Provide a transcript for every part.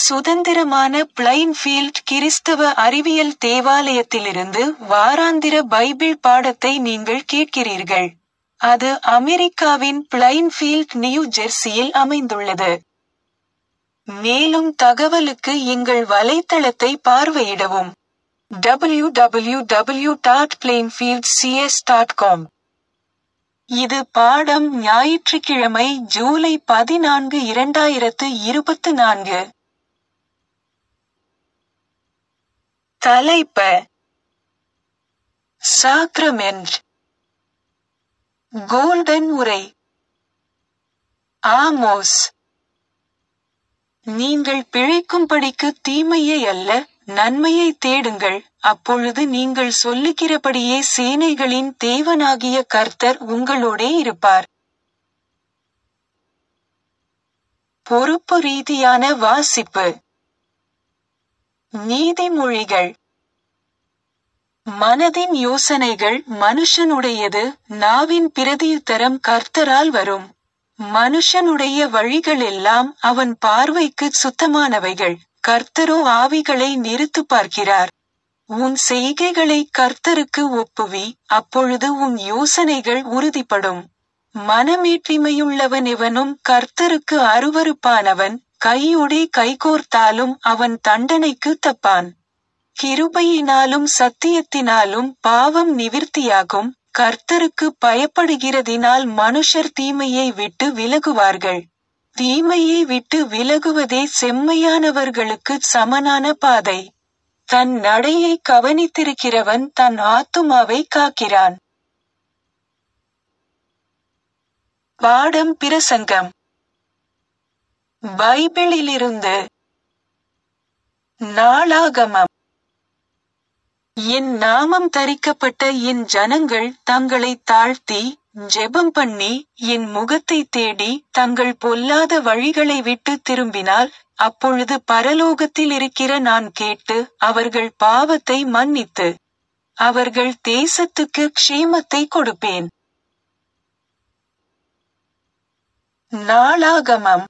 சுதந்திரமான பிளைன்ஃபீல்ட் கிறிஸ்தவ அறிவியல் தேவாலயத்திலிருந்து வாராந்திர பைபிள் பாடத்தை நீங்கள் கேட்கிறீர்கள். அது அமெரிக்காவின் பிளைன்ஃபீல்ட் நியூ ஜெர்சியில் அமைந்துள்ளது. மேலும் தகவலுக்கு எங்கள் வலைத்தளத்தை பார்வையிடவும். www.plainfieldcs.com இது பாடம் ஞாயிற்றுக்கிழமை ஜூலை பதினான்கு இரண்டாயிரத்து இருபத்து நான்கு. தலைப்ப சாக்ரமென்ட் கோல்டன் உரை ஆமோஸ் நீங்கள் பிழைக்கும்படிக்கு தீமையை அல்ல நன்மையை தேடுங்கள் அப்பொழுது நீங்கள் சொல்லுகிறபடியே சேனைகளின் தேவனாகிய கர்த்தர் உங்களோடே இருப்பார் பொறுப்பு ரீதியான வாசிப்பு நீதிமொழிகள் மனதின் யோசனைகள் மனுஷனுடையது நாவின் பிரதியுத்தரம் கர்த்தரால் வரும் மனுஷனுடைய வழிகளெல்லாம் அவன் பார்வைக்கு சுத்தமானவைகள் கர்த்தரோ ஆவிகளை நிறுத்து பார்க்கிறார் உன் செய்கைகளை கர்த்தருக்கு ஒப்புவி அப்பொழுது உன் யோசனைகள் உறுதிப்படும் மனமேற்றிமையுள்ளவன் எவனும் கர்த்தருக்கு அருவருப்பானவன் கையோடே கைகோர்த்தாலும் அவன் தண்டனைக்கு தப்பான் கிருபையினாலும் சத்தியத்தினாலும் பாவம் நிவிர்த்தியாகும் கர்த்தருக்கு பயப்படுகிறதினால் மனுஷர் தீமையை விட்டு விலகுவார்கள் தீமையை விட்டு விலகுவதே செம்மையானவர்களுக்கு சமனான பாதை தன் நடையை கவனித்திருக்கிறவன் தன் ஆத்துமாவை காக்கிறான் பாடம் பிரசங்கம் பைபிளிலிருந்து நாளாகமம் என் நாமம் தரிக்கப்பட்ட என் ஜனங்கள் தங்களை தாழ்த்தி ஜெபம் பண்ணி என் முகத்தை தேடி தங்கள் பொல்லாத வழிகளை விட்டு திரும்பினால் அப்பொழுது பரலோகத்தில் இருக்கிற நான் கேட்டு அவர்கள் பாவத்தை மன்னித்து அவர்கள் தேசத்துக்கு க்ஷேமத்தை கொடுப்பேன் நாளாகமம்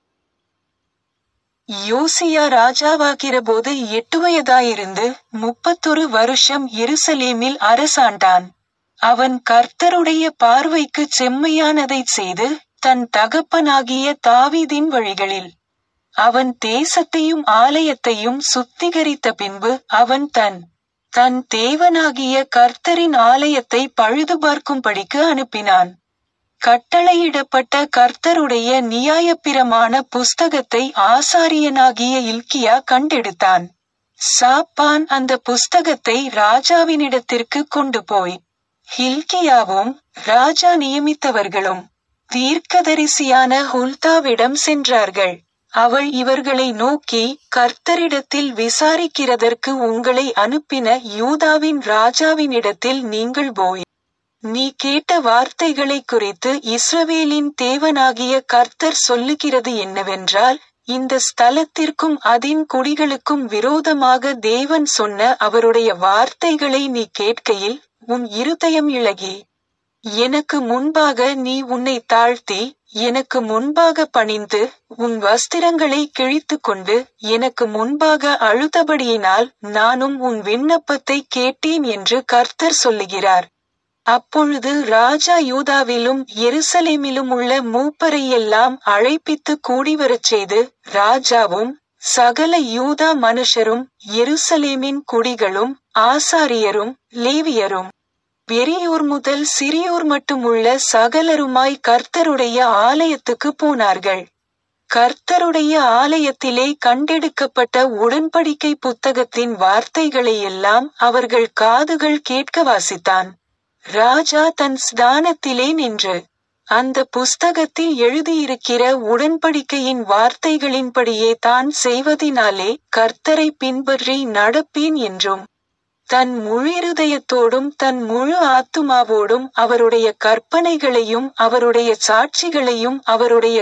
யோசியா ராஜாவாகிறபோது எட்டு வயதாயிருந்து முப்பத்தொரு வருஷம் எருசலேமில் அரசாண்டான் அவன் கர்த்தருடைய பார்வைக்கு செம்மையானதைச் செய்து தன் தகப்பனாகிய தாவீதின் வழிகளில் அவன் தேசத்தையும் ஆலயத்தையும் சுத்திகரித்த பின்பு அவன் தன் தன் தேவனாகிய கர்த்தரின் ஆலயத்தை பழுதுபார்க்கும்படிக்கு அனுப்பினான் கட்டளையிடப்பட்ட கர்த்தருடைய நியாயப்பிரமான புஸ்தகத்தை ஆசாரியனாகிய இல்கியா கண்டெடுத்தான் சாப்பான் அந்த புஸ்தகத்தை ராஜாவினிடத்திற்கு கொண்டு போய் ஹில்கியாவும் ராஜா நியமித்தவர்களும் தீர்க்கதரிசியான ஹுல்தாவிடம் சென்றார்கள் அவள் இவர்களை நோக்கி கர்த்தரிடத்தில் விசாரிக்கிறதற்கு உங்களை அனுப்பின யூதாவின் ராஜாவினிடத்தில் நீங்கள் போய் நீ கேட்ட வார்த்தைகளை குறித்து இஸ்ரவேலின் தேவனாகிய கர்த்தர் சொல்லுகிறது என்னவென்றால் இந்த ஸ்தலத்திற்கும் அதின் குடிகளுக்கும் விரோதமாக தேவன் சொன்ன அவருடைய வார்த்தைகளை நீ கேட்கையில் உன் இருதயம் இழகி எனக்கு முன்பாக நீ உன்னை தாழ்த்தி எனக்கு முன்பாக பணிந்து உன் வஸ்திரங்களை கிழித்து கொண்டு எனக்கு முன்பாக அழுதபடியினால் நானும் உன் விண்ணப்பத்தை கேட்டேன் என்று கர்த்தர் சொல்லுகிறார் அப்பொழுது ராஜா யூதாவிலும் எருசலேமிலும் உள்ள மூப்பரையெல்லாம் அழைப்பித்து கூடிவரச் செய்து ராஜாவும் சகல யூதா மனுஷரும் எருசலேமின் குடிகளும் ஆசாரியரும் லேவியரும் பெரியோர் முதல் சிறியோர் மட்டுமுள்ள சகலருமாய் கர்த்தருடைய ஆலயத்துக்கு போனார்கள் கர்த்தருடைய ஆலயத்திலே கண்டெடுக்கப்பட்ட உடன்படிக்கை புத்தகத்தின் வார்த்தைகளை எல்லாம் அவர்கள் காதுகள் கேட்க வாசித்தான் ராஜா தன் ஸ்தானத்திலே நின்று அந்த புஸ்தகத்தில் எழுதியிருக்கிற உடன்படிக்கையின் வார்த்தைகளின்படியே தான் செய்வதினாலே கர்த்தரை பின்பற்றி நடப்பேன் என்றும் தன் முழிருதயத்தோடும் தன் முழு ஆத்துமாவோடும் அவருடைய கற்பனைகளையும் அவருடைய சாட்சிகளையும் அவருடைய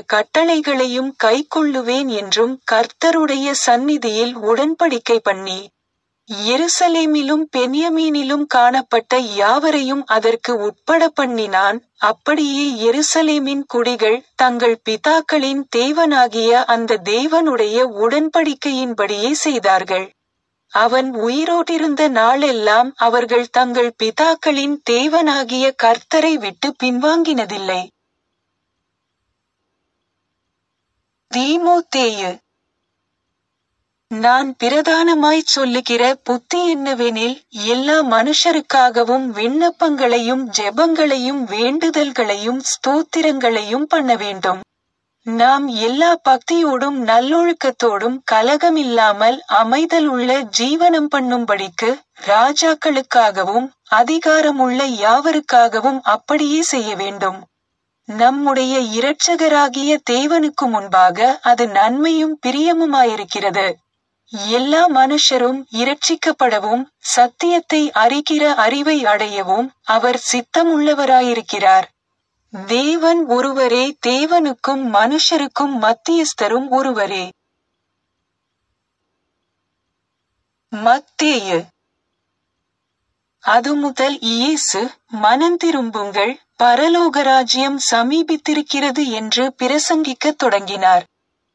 கட்டளைகளையும் கைக்கொள்ளுவேன் என்றும் கர்த்தருடைய சந்நிதியில் உடன்படிக்கை பண்ணி எருசலேமிலும் பென்யமீனிலும் காணப்பட்ட யாவரையும் அதற்கு உட்பட பண்ணினான் அப்படியே எருசலேமின் குடிகள் தங்கள் பிதாக்களின் தேவனாகிய அந்த தேவனுடைய உடன்படிக்கையின்படியே செய்தார்கள் அவன் உயிரோடிருந்த நாளெல்லாம் அவர்கள் தங்கள் பிதாக்களின் தேவனாகிய கர்த்தரை விட்டு பின்வாங்கினதில்லை தீமோத்தேயு நான் பிரதானமாய்ச் சொல்லுகிற புத்தி என்னவெனில் எல்லா மனுஷருக்காகவும் விண்ணப்பங்களையும் ஜெபங்களையும் வேண்டுதல்களையும் ஸ்தோத்திரங்களையும் பண்ண வேண்டும் நாம் எல்லா பக்தியோடும் நல்லொழுக்கத்தோடும் கலகமில்லாமல் அமைதலுள்ள ஜீவனம் பண்ணும்படிக்கு ராஜாக்களுக்காகவும் அதிகாரமுள்ள யாவருக்காகவும் அப்படியே செய்ய வேண்டும் நம்முடைய இரட்சகராகிய தேவனுக்கு முன்பாக அது நன்மையும் பிரியமுமாயிருக்கிறது எல்லா மனுஷரும் இரட்சிக்கப்படவும் சத்தியத்தை அறிகிற அறிவை அடையவும் அவர் சித்தமுள்ளவராயிருக்கிறார் தேவன் ஒருவரே தேவனுக்கும் மனுஷருக்கும் மத்தியஸ்தரும் ஒருவரே மத்தேயு அது முதல் இயேசு மனந்திரும்புங்கள் பரலோகராஜ்யம் சமீபித்திருக்கிறது என்று பிரசங்கிக்கத் தொடங்கினார்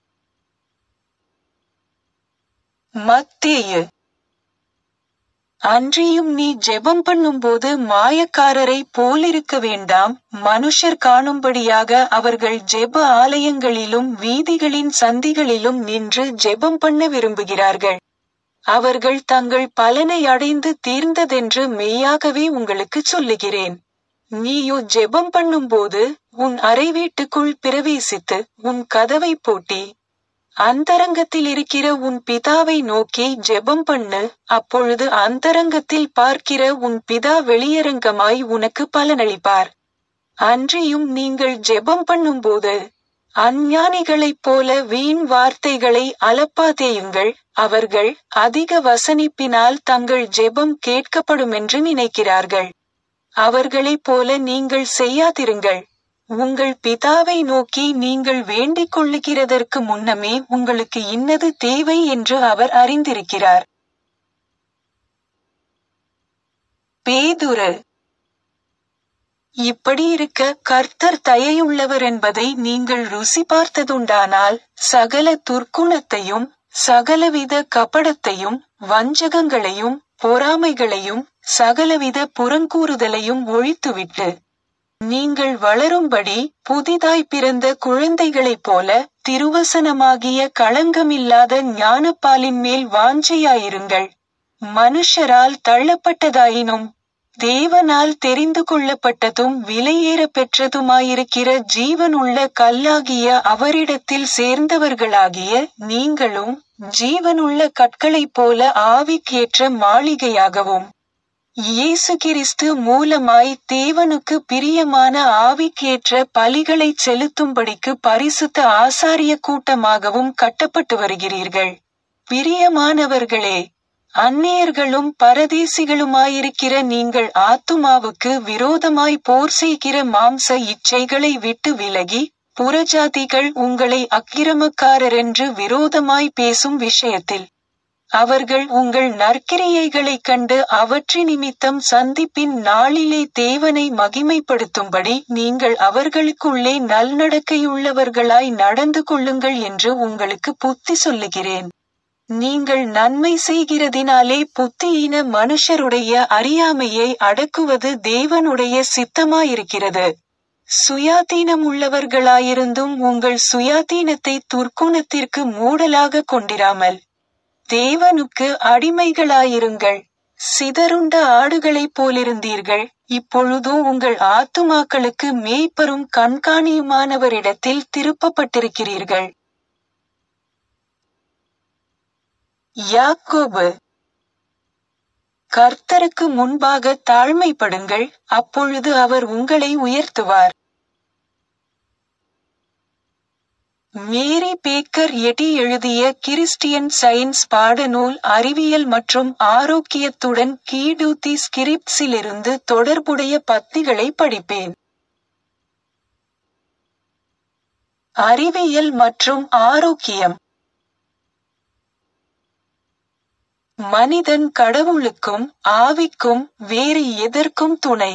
மத்தேயு அன்றியும் நீ ஜெபம் பண்ணும்போது மாயக்காரரை போலிருக்க வேண்டாம் மனுஷர் காணும்படியாக அவர்கள் ஜெப ஆலயங்களிலும் வீதிகளின் சந்திகளிலும் நின்று ஜெபம் பண்ண விரும்புகிறார்கள் அவர்கள் தங்கள் பலனை அடைந்து தீர்ந்ததென்று மெய்யாகவே உங்களுக்குச் சொல்லுகிறேன் நீயோ ஜெபம் பண்ணும்போது உன் அறை வீட்டுக்குள் பிரவேசித்து உன் கதவை பூட்டி அந்தரங்கத்தில் இருக்கிற உன் பிதாவை நோக்கி ஜெபம் பண்ணு அப்பொழுது அந்தரங்கத்தில் பார்க்கிற உன் பிதா வெளியரங்கமாய் உனக்கு பலனளிப்பார் அன்றியும் நீங்கள் ஜெபம் பண்ணும்போது அஞ்ஞானிகளைப் போல வீண் வார்த்தைகளை அலப்பாதேயுங்கள் அவர்கள் அதிக வசனிப்பினால் தங்கள் ஜெபம் கேட்கப்படுமென்று நினைக்கிறார்கள் அவர்களைப் போல நீங்கள் செய்யாதிருங்கள் உங்கள் பிதாவை நோக்கி நீங்கள் வேண்டிக் கொள்ளுகிறதற்கு முன்னமே உங்களுக்கு இன்னது தேவை என்று அவர் அறிந்திருக்கிறார் பேதுரு இப்படி இருக்க கர்த்தர் தயையுள்ளவர் என்பதை நீங்கள் ருசி பார்த்ததுண்டானால் சகல துர்க்குணத்தையும் சகலவித கபடத்தையும் வஞ்சகங்களையும் பொறாமைகளையும் சகலவித புறங்கூறுதலையும் ஒழித்துவிட்டு நீங்கள் வளரும்படி புதிதாய் பிறந்த குழந்தைகளைப் போல திருவசனமாகிய களங்கமில்லாத ஞானப்பாலின் மேல் வாஞ்சையாயிருங்கள் மனுஷரால் தள்ளப்பட்டதாயினும் தேவனால் தெரிந்து கொள்ளப்பட்டதும் விலையேற பெற்றதுமாயிருக்கிற ஜீவனுள்ள கல்லாகிய அவரிடத்தில் சேர்ந்தவர்களாகிய நீங்களும் ஜீவனுள்ள கற்களைப் போல ஆவிக்கேற்ற மாளிகையாகவும் இயேசு கிறிஸ்து மூலமாய் தேவனுக்கு பிரியமான ஆவிக்கேற்ற பலிகளைச் செலுத்தும்படிக்கு பரிசுத்த ஆசாரிய கூட்டமாகவும் கட்டப்பட்டு வருகிறீர்கள் பிரியமானவர்களே அந்நியர்களும் பரதேசிகளுமாயிருக்கிற நீங்கள் ஆத்துமாவுக்கு விரோதமாய் போர் செய்கிற மாம்ச இச்சைகளை விட்டு விலகி புறஜாதிகள் உங்களை அக்கிரமக்காரரென்று விரோதமாய் பேசும் விஷயத்தில் அவர்கள் உங்கள் நற்கிரியைகளைக் கண்டு அவற்றி நிமித்தம் சந்திப்பின் நாளிலே தேவனை மகிமைப்படுத்தும்படி நீங்கள் அவர்களுக்குள்ளே நல்நடக்கையுள்ளவர்களாய் நடந்து கொள்ளுங்கள் என்று உங்களுக்கு புத்தி சொல்லுகிறேன் நீங்கள் நன்மை செய்கிறதினாலே புத்தியீன மனுஷருடைய அறியாமையை அடக்குவது தேவனுடைய சித்தமாயிருக்கிறது சுயாதீனம் உள்ளவர்களாயிருந்தும் உங்கள் சுயாதீனத்தை துர்க்குணத்திற்கு மூடலாக கொண்டிராமல் தேவனுக்கு அடிமைகளாயிருங்கள் சிதறுண்ட ஆடுகளைப் போலிருந்தீர்கள் இப்பொழுதோ உங்கள் ஆத்துமாக்களுக்கு மேய்ப்பரும் கண்காணியுமானவரிடத்தில் திருப்பப்பட்டிருக்கிறீர்கள் யாக்கோபு கர்த்தருக்கு முன்பாக தாழ்மைப்படுங்கள் அப்பொழுது அவர் உங்களை உயர்த்துவார் மேரி பேக்கர் எட்டி எழுதிய கிறிஸ்டியன் சயின்ஸ் பாடநூல் அறிவியல் மற்றும் ஆரோக்கியத்துடன் கீடூத்தி ஸ்கிரிப்ட்ஸிலிருந்து தொடர்புடைய பத்திகளை படிப்பேன் அறிவியல் மற்றும் ஆரோக்கியம் மனிதன் கடவுளுக்கும் ஆவிக்கும் வேறு எதற்கும் துணை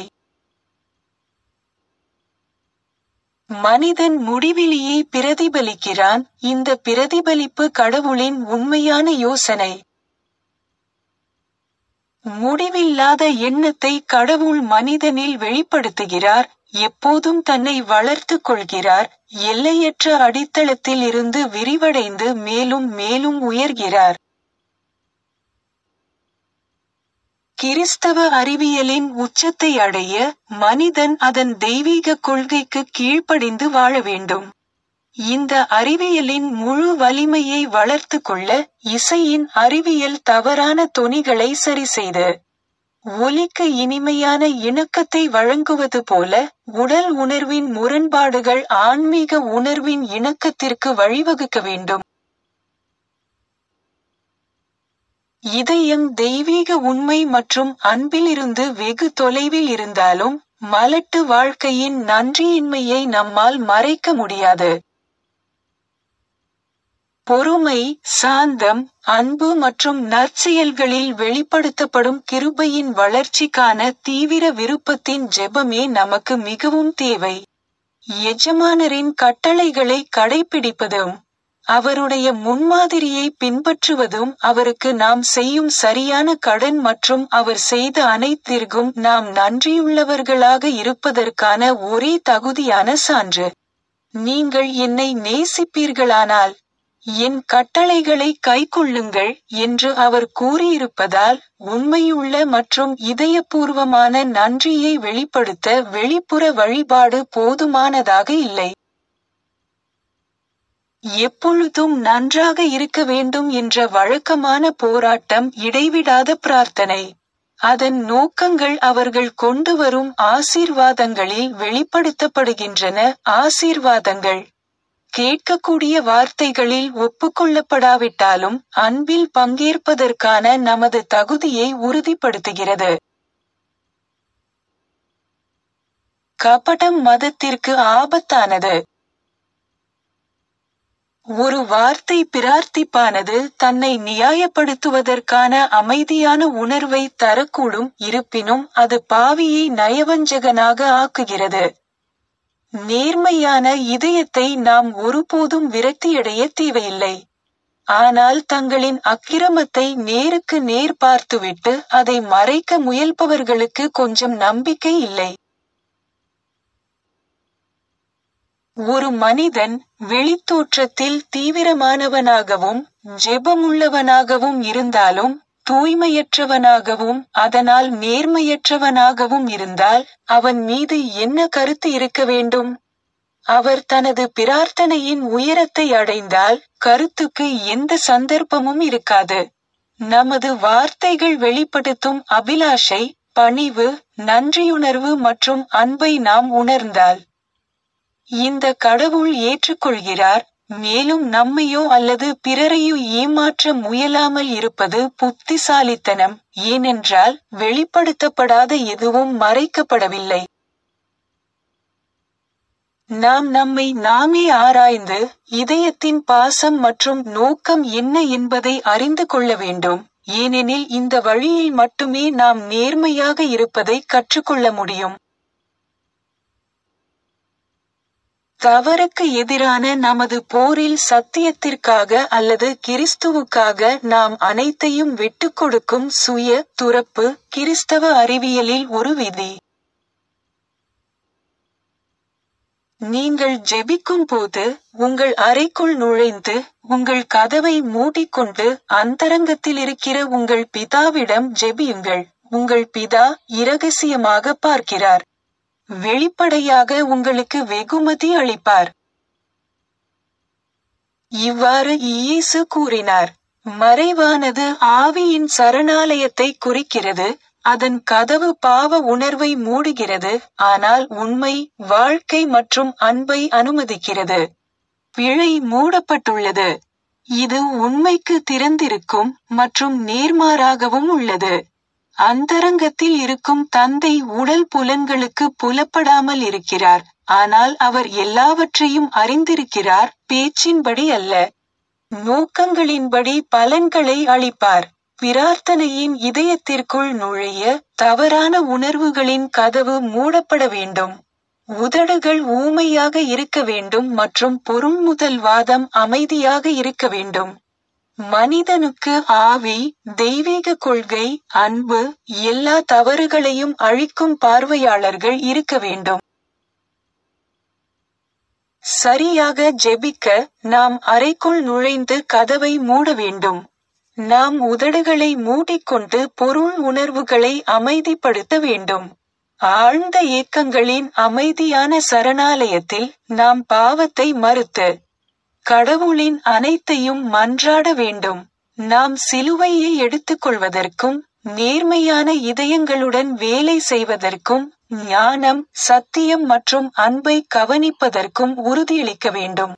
மனிதன் முடிவிலியை பிரதிபலிக்கிறான் இந்த பிரதிபலிப்பு கடவுளின் உண்மையான யோசனை முடிவில்லாத எண்ணத்தை கடவுள் மனிதனில் வெளிப்படுத்துகிறார் எப்போதும் தன்னை வளர்த்துக் கொள்கிறார் எல்லையற்ற அடித்தளத்தில் இருந்து விரிவடைந்து மேலும் மேலும் உயர்கிறார் கிறிஸ்தவ அறிவியலின் உச்சத்தை அடைய மனிதன் அதன் தெய்வீக கொள்கைக்கு கீழ்ப்படிந்து வாழ வேண்டும் இந்த அறிவியலின் முழு வலிமையை வளர்த்து கொள்ள இசையின் அறிவியல் தவறான தொனிகளை சரிசெய்து ஒலிக்கு இனிமையான இணக்கத்தை வழங்குவது போல உடல் உணர்வின் முரண்பாடுகள் ஆன்மீக உணர்வின் இணக்கத்திற்கு வழிவகுக்க வேண்டும் இதயம் தெய்வீக உண்மை மற்றும் அன்பிலிருந்து வெகு தொலைவில் இருந்தாலும் மலட்டு வாழ்க்கையின் நன்றியின்மையை நம்மால் மறைக்க முடியாது பொறுமை சாந்தம் அன்பு மற்றும் நற்செயல்களில் வெளிப்படுத்தப்படும் கிருபையின் வளர்ச்சிக்கான தீவிர விருப்பத்தின் ஜெபமே நமக்கு மிகவும் தேவை எஜமானரின் கட்டளைகளை கடைபிடிப்பதும் அவருடைய முன்மாதிரியை பின்பற்றுவதும் அவருக்கு நாம் செய்யும் சரியான கடன் மற்றும் அவர் செய்த அனைத்திற்கும் நாம் நன்றியுள்ளவர்களாக இருப்பதற்கான ஒரே தகுதியான சான்று நீங்கள் என்னை நேசிப்பீர்களானால் என் கட்டளைகளை கைக்கொள்ளுங்கள் என்று அவர் கூறியிருப்பதால் உண்மையுள்ள மற்றும் இதயபூர்வமான நன்றியை வெளிப்படுத்த வெளிப்புற வழிபாடு போதுமானதாக இல்லை எப்பொழுதும் நன்றாக இருக்க வேண்டும் என்ற வழக்கமான போராட்டம் இடைவிடாத பிரார்த்தனை அதன் நோக்கங்கள் அவர்கள் கொண்டு வரும் ஆசீர்வாதங்களில் வெளிப்படுத்தப்படுகின்றன ஆசீர்வாதங்கள் கேட்கக்கூடிய வார்த்தைகளில் ஒப்புக்கொள்ளப்படாவிட்டாலும் அன்பில் பங்கேற்பதற்கான நமது தகுதியை உறுதிப்படுத்துகிறது கபடம் மதத்திற்கு ஆபத்தானது ஒரு வார்த்தை பிரார்த்திப்பானது தன்னை நியாயப்படுத்துவதற்கான அமைதியான உணர்வை தரக்கூடும் இருப்பினும் அது பாவியை நயவஞ்சகனாக ஆக்குகிறது நேர்மையான இதயத்தை நாம் ஒருபோதும் விரக்தியடைய தேவையில்லை ஆனால் தங்களின் அக்கிரமத்தை நேருக்கு நேர் பார்த்துவிட்டு அதை மறைக்க முயல்பவர்களுக்கு கொஞ்சம் நம்பிக்கை இல்லை ஒரு மனிதன் வெளித்தோற்றத்தில் தீவிரமானவனாகவும் ஜெபமுள்ளவனாகவும் இருந்தாலும் தூய்மையற்றவனாகவும் அதனால் நேர்மையற்றவனாகவும் இருந்தால் அவன் மீது என்ன கருத்து இருக்க வேண்டும் அவர் தனது பிரார்த்தனையின் உயரத்தை அடைந்தால் கருத்துக்கு எந்த சந்தர்ப்பமும் இருக்காது நமது வார்த்தைகள் வெளிப்படுத்தும் அபிலாஷை பணிவு நன்றியுணர்வு மற்றும் அன்பை நாம் உணர்ந்தால் இந்த கடவுள் ஏற்றுக்கொள்கிறார் மேலும் நம்மையோ அல்லது பிறரையோ ஏமாற்ற முயலாமல் இருப்பது புத்திசாலித்தனம் ஏனென்றால் வெளிப்படுத்தப்படாத எதுவும் மறைக்கப்படவில்லை நாம் நம்மை நாமே ஆராய்ந்து இதயத்தின் பாசம் மற்றும் நோக்கம் என்ன என்பதை அறிந்து கொள்ள வேண்டும் ஏனெனில் இந்த வழியில் மட்டுமே நாம் நேர்மையாக இருப்பதை கற்றுக்கொள்ள முடியும் தவறுக்கு எதிரான நமது போரில் சத்தியத்திற்காக அல்லது கிறிஸ்துவுக்காக நாம் அனைத்தையும் விட்டுக் கொடுக்கும் சுய துறப்பு கிறிஸ்தவ அறிவியலில் ஒரு விதி நீங்கள் ஜெபிக்கும் போது உங்கள் அறைக்குள் நுழைந்து உங்கள் கதவை மூடிக்கொண்டு அந்தரங்கத்தில் இருக்கிற உங்கள் பிதாவிடம் ஜெபியுங்கள் உங்கள் பிதா இரகசியமாக பார்க்கிறார் வெளிப்படையாக உங்களுக்கு வெகுமதி அளிப்பார் இவ்வாறு இயேசு கூறினார் மறைவானது ஆவியின் சரணாலயத்தை குறிக்கிறது அதன் கதவு பாவ உணர்வை மூடுகிறது ஆனால் உண்மை வாழ்க்கை மற்றும் அன்பை அனுமதிக்கிறது பிழை மூடப்பட்டுள்ளது இது உண்மைக்கு திறந்திருக்கும் மற்றும் நேர்மாறாகவும் உள்ளது அந்தரங்கத்தில் இருக்கும் தந்தை உடல் புலன்களுக்கு புலப்படாமல் இருக்கிறார் ஆனால் அவர் எல்லாவற்றையும் அறிந்திருக்கிறார் பேச்சின்படி அல்ல நோக்கங்களின்படி பலன்களை அளிப்பார் பிரார்த்தனையின் இதயத்திற்குள் நுழைய தவறான உணர்வுகளின் கதவு மூடப்பட வேண்டும் உதடுகள் ஊமையாக இருக்க வேண்டும் மற்றும் பொருள்முதல் வாதம் அமைதியாக இருக்க வேண்டும் மனிதனுக்கு ஆவி தெய்வீக கொள்கை அன்பு எல்லா தவறுகளையும் அழிக்கும் பார்வையாளர்கள் இருக்க வேண்டும் சரியாக ஜெபிக்க நாம் அறைக்குள் நுழைந்து கதவை மூட வேண்டும் நாம் உதடுகளை மூடிக்கொண்டு பொருள் உணர்வுகளை அமைதிப்படுத்த வேண்டும் ஆழ்ந்த ஏக்கங்களின் அமைதியான சரணாலயத்தில் நாம் பாவத்தை மறுத்து கடவுளின் அனைத்தையும் மன்றாட வேண்டும் நாம் சிலுவையை எடுத்துக்கொள்வதற்கும் நேர்மையான இதயங்களுடன் வேலை செய்வதற்கும் ஞானம் சத்தியம் மற்றும் அன்பை கவனிப்பதற்கும் உறுதியளிக்க வேண்டும்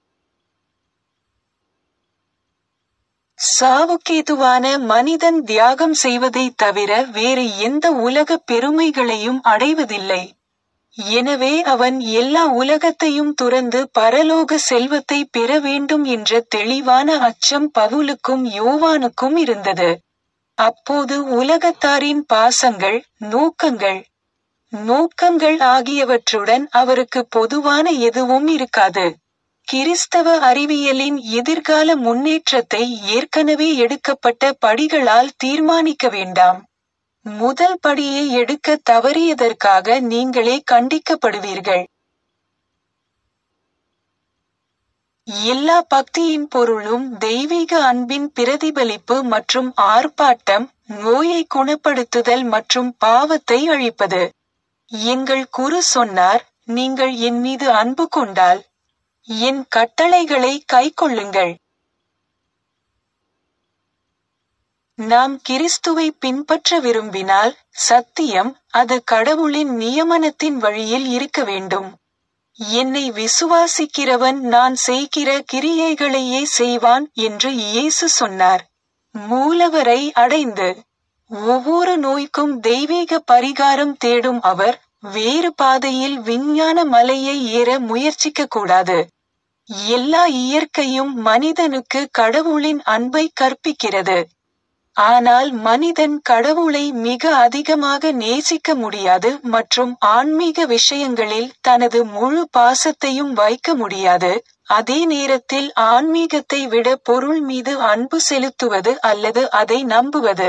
சாவுக்கேதுவான மனிதன் தியாகம் செய்வதை தவிர வேறு எந்த உலக பெருமைகளையும் அடைவதில்லை எனவே அவன் எல்லா உலகத்தையும் துறந்து பரலோக செல்வத்தை பெற வேண்டும் என்ற தெளிவான அச்சம் பவுலுக்கும் யோவானுக்கும் இருந்தது அப்போது உலகத்தாரின் பாசங்கள் நோக்கங்கள் நோக்கங்கள் ஆகியவற்றுடன் அவருக்கு பொதுவான எதுவும் இருக்காது கிறிஸ்தவ அறிவியலின் எதிர்கால முன்னேற்றத்தை ஏற்கனவே எடுக்கப்பட்ட படிகளால் தீர்மானிக்க வேண்டாம் முதல் படியை எடுக்க தவறியதற்காக நீங்களே கண்டிக்கப்படுவீர்கள் எல்லா பக்தியின் பொருளும் தெய்வீக அன்பின் பிரதிபலிப்பு மற்றும் ஆர்ப்பாட்டம் நோயை குணப்படுத்துதல் மற்றும் பாவத்தை அழிப்பது எங்கள் குரு சொன்னார் நீங்கள் என் மீது அன்பு கொண்டால் என் கட்டளைகளை கைக்கொள்ளுங்கள் நாம் கிறிஸ்துவை பின்பற்ற விரும்பினால் சத்தியம் அது கடவுளின் நியமனத்தின் வழியில் இருக்க வேண்டும் என்னை விசுவாசிக்கிறவன் நான் செய்கிற கிரியைகளையே செய்வான் என்று இயேசு சொன்னார் மூலவரை அடைந்து ஒவ்வொரு நோய்க்கும் தெய்வீக பரிகாரம் தேடும் அவர் வேறு பாதையில் விஞ்ஞான மலையை ஏற முயற்சிக்க கூடாது எல்லா இயற்கையும் மனிதனுக்கு கடவுளின் அன்பை கற்பிக்கிறது ஆனால் மனிதன் கடவுளை மிக அதிகமாக நேசிக்க முடியாது மற்றும் ஆன்மீக விஷயங்களில் தனது முழு பாசத்தையும் வைக்க முடியாது அதே நேரத்தில் ஆன்மீகத்தை விட பொருள் மீது அன்பு செலுத்துவது அல்லது அதை நம்புவது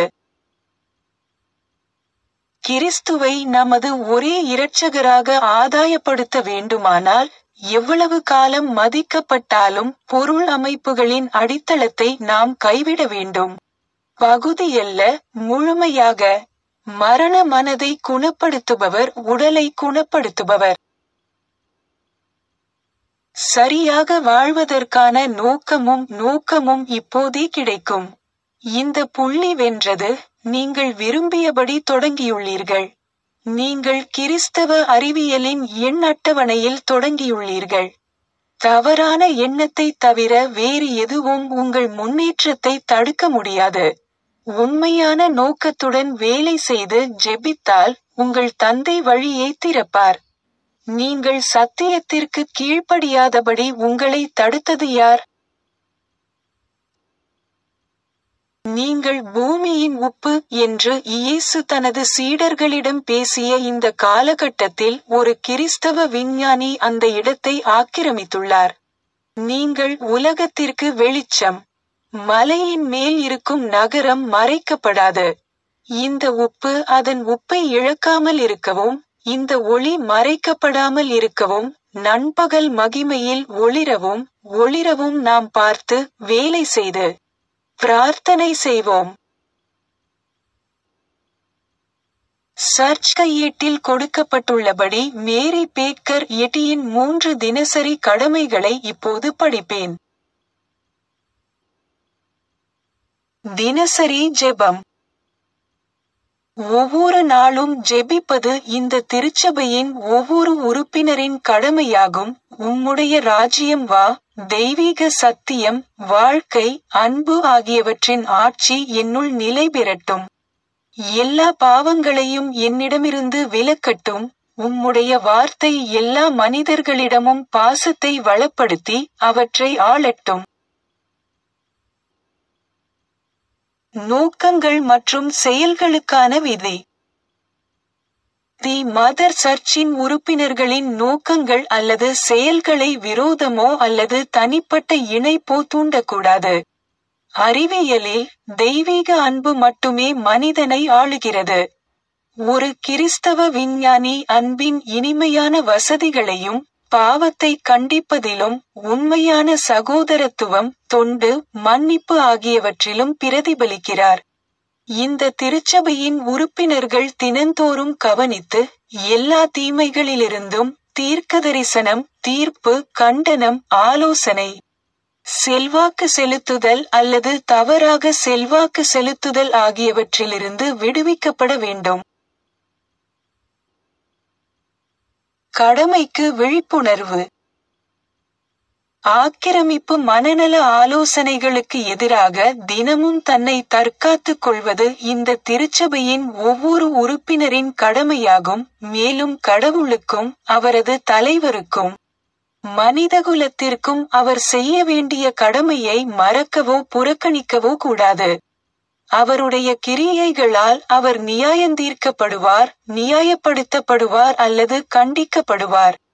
கிறிஸ்துவை நமது ஒரே இரட்சகராக ஆதாயப்படுத்த வேண்டுமானால் எவ்வளவு காலம் மதிக்கப்பட்டாலும் பொருள் அமைப்புகளின் அடித்தளத்தை நாம் கைவிட வேண்டும் பகுதியல்ல முழுமையாக மரண மனதை குணப்படுத்துபவர் உடலை குணப்படுத்துபவர் சரியாக வாழ்வதற்கான நோக்கமும் நோக்கமும் இப்போதே கிடைக்கும் இந்த புள்ளி வென்றது நீங்கள் விரும்பியபடி தொடங்கியுள்ளீர்கள் நீங்கள் கிறிஸ்தவ அறிவியலின் எண் அட்டவணையில் தொடங்கியுள்ளீர்கள் தவறான எண்ணத்தை தவிர வேறு எதுவும் உங்கள் முன்னேற்றத்தை தடுக்க முடியாது உண்மையான நோக்கத்துடன் வேலை செய்து ஜெபித்தால் உங்கள் தந்தை வழியை திறப்பார் நீங்கள் சத்தியத்திற்கு கீழ்ப்படியாதபடி உங்களை தடுத்தது யார் நீங்கள் பூமியின் உப்பு என்று இயேசு தனது சீடர்களிடம் பேசிய இந்த காலகட்டத்தில் ஒரு கிறிஸ்தவ விஞ்ஞானி அந்த இடத்தை ஆக்கிரமித்துள்ளார் நீங்கள் உலகத்திற்கு வெளிச்சம் மலையின் மேல் இருக்கும் நகரம் மறைக்கப்படாது இந்த உப்பு அதன் உப்பை இழக்காமல் இருக்கவும் இந்த ஒளி மறைக்கப்படாமல் இருக்கவும் நண்பகல் மகிமையில் ஒளிரவும் ஒளிரவும் நாம் பார்த்து வேலை செய்து பிரார்த்தனை செய்வோம் சர்ச் கையேட்டில் கொடுக்கப்பட்டுள்ளபடி மேரி பேக்கர் எட்டியின் மூன்று தினசரி கடமைகளை இப்போது படிப்பேன் தினசரி ஜெபம் ஒவ்வொரு நாளும் ஜெபிப்பது இந்த திருச்சபையின் ஒவ்வொரு உறுப்பினரின் கடமையாகும் உம்முடைய ராஜ்யம் வா தெய்வீக சத்தியம் வாழ்க்கை அன்பு ஆகியவற்றின் ஆட்சி என்னுள் நிலை பெறட்டும் எல்லா பாவங்களையும் என்னிடமிருந்து விலக்கட்டும் உம்முடைய வார்த்தை எல்லா மனிதர்களிடமும் பாசத்தை வளப்படுத்தி அவற்றை ஆளட்டும் நோக்கங்கள் மற்றும் செயல்களுக்கான விதி தி மதர் சர்ச்சின் உறுப்பினர்களின் நோக்கங்கள் அல்லது செயல்களை விரோதமோ அல்லது தனிப்பட்ட இணைப்போ தூண்டக்கூடாது அறிவியலில் தெய்வீக அன்பு மட்டுமே மனிதனை ஆளுகிறது ஒரு கிறிஸ்தவ விஞ்ஞானி அன்பின் இனிமையான வசதிகளையும் பாவத்தை கண்டிப்பதிலும் உண்மையான சகோதரத்துவம் தொண்டு மன்னிப்பு ஆகியவற்றிலும் பிரதிபலிக்கிறார் இந்த திருச்சபையின் உறுப்பினர்கள் தினந்தோறும் கவனித்து எல்லா தீமைகளிலிருந்தும் தீர்க்கதரிசனம் தீர்ப்பு கண்டனம் ஆலோசனை செல்வாக்கு செலுத்துதல் அல்லது தவறாக செல்வாக்கு செலுத்துதல் ஆகியவற்றிலிருந்து விடுவிக்கப்பட வேண்டும் கடமைக்கு விழிப்புணர்வு ஆக்கிரமிப்பு மனநல ஆலோசனைகளுக்கு எதிராக தினமும் தன்னை தற்காத்துக் கொள்வது இந்த திருச்சபையின் ஒவ்வொரு உறுப்பினரின் கடமையாகும் மேலும் கடவுளுக்கும் அவரது தலைவருக்கும் மனிதகுலத்திற்கும் அவர் செய்ய வேண்டிய கடமையை மறக்கவோ புறக்கணிக்கவோ கூடாது அவருடைய கிரியைகளால் அவர் நியாயந்தீர்க்கப்படுவார் நியாயப்படுத்தப்படுவார் அல்லது கண்டிக்கப்படுவார்